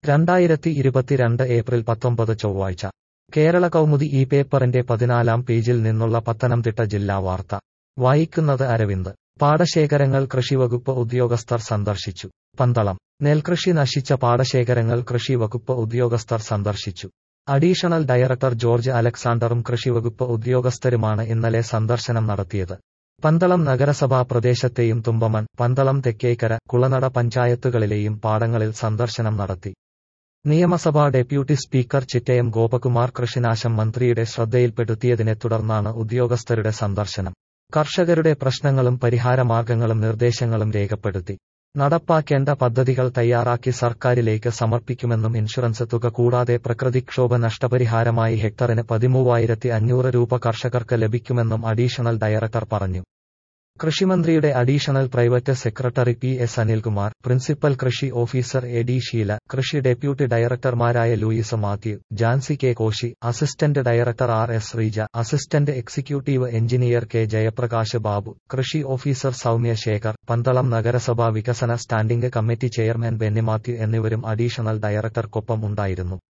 രണ്ടായിരത്തി ഇരുപത്തിരണ്ട് ഏപ്രിൽ പത്തൊമ്പത് ചൊവ്വാഴ്ച കേരള കൗമുദി ഈ പേപ്പറിന്റെ പതിനാലാം പേജിൽ നിന്നുള്ള പത്തനംതിട്ട ജില്ലാ വാർത്ത വായിക്കുന്നത് അരവിന്ദ് പാടശേഖരങ്ങൾ കൃഷിവകുപ്പ് ഉദ്യോഗസ്ഥർ സന്ദർശിച്ചു പന്തളം നെൽകൃഷി നശിച്ച പാടശേഖരങ്ങൾ കൃഷി വകുപ്പ് ഉദ്യോഗസ്ഥർ സന്ദർശിച്ചു അഡീഷണൽ ഡയറക്ടർ ജോർജ് അലക്സാണ്ടറും കൃഷിവകുപ്പ് ഉദ്യോഗസ്ഥരുമാണ് ഇന്നലെ സന്ദർശനം നടത്തിയത് പന്തളം നഗരസഭാ പ്രദേശത്തെയും തുമ്പമൺ പന്തളം തെക്കേക്കര കുളനട പഞ്ചായത്തുകളിലെയും പാടങ്ങളിൽ സന്ദർശനം നടത്തി നിയമസഭാ ഡെപ്യൂട്ടി സ്പീക്കർ ചിറ്റയം ഗോപകുമാർ കൃഷിനാശം മന്ത്രിയുടെ ശ്രദ്ധയിൽപ്പെടുത്തിയതിനെ തുടർന്നാണ് ഉദ്യോഗസ്ഥരുടെ സന്ദർശനം കർഷകരുടെ പ്രശ്നങ്ങളും പരിഹാരമാർഗങ്ങളും നിർദ്ദേശങ്ങളും രേഖപ്പെടുത്തി നടപ്പാക്കേണ്ട പദ്ധതികൾ തയ്യാറാക്കി സർക്കാരിലേക്ക് സമർപ്പിക്കുമെന്നും ഇൻഷുറൻസ് തുക കൂടാതെ പ്രകൃതിക്ഷോഭ നഷ്ടപരിഹാരമായി ഹെക്ടറിന് പതിമൂവായിരത്തി അഞ്ഞൂറ് രൂപ കർഷകർക്ക് ലഭിക്കുമെന്നും അഡീഷണൽ ഡയറക്ടർ പറഞ്ഞു കൃഷിമന്ത്രിയുടെ additional private secretary P S Anilkumar principal കൃഷി ഓഫീസർ എ ഡി ഷീല കൃഷി ഡെപ്യൂട്ടി ഡയറക്ടർമാരായ Louis Mathew Jancy K Koshy assistant director R S Reeja assistant executive engineer K Jayaprakash Babu കൃഷി ഓഫീസർ സൗമ്യ ശേഖർ പന്തളം നഗരസഭാ വികസന standing committee chairman Benny Mathew എന്നിവരും അഡീഷണൽ ഡയറക്ടർക്കൊപ്പം ഉണ്ടായിരുന്നു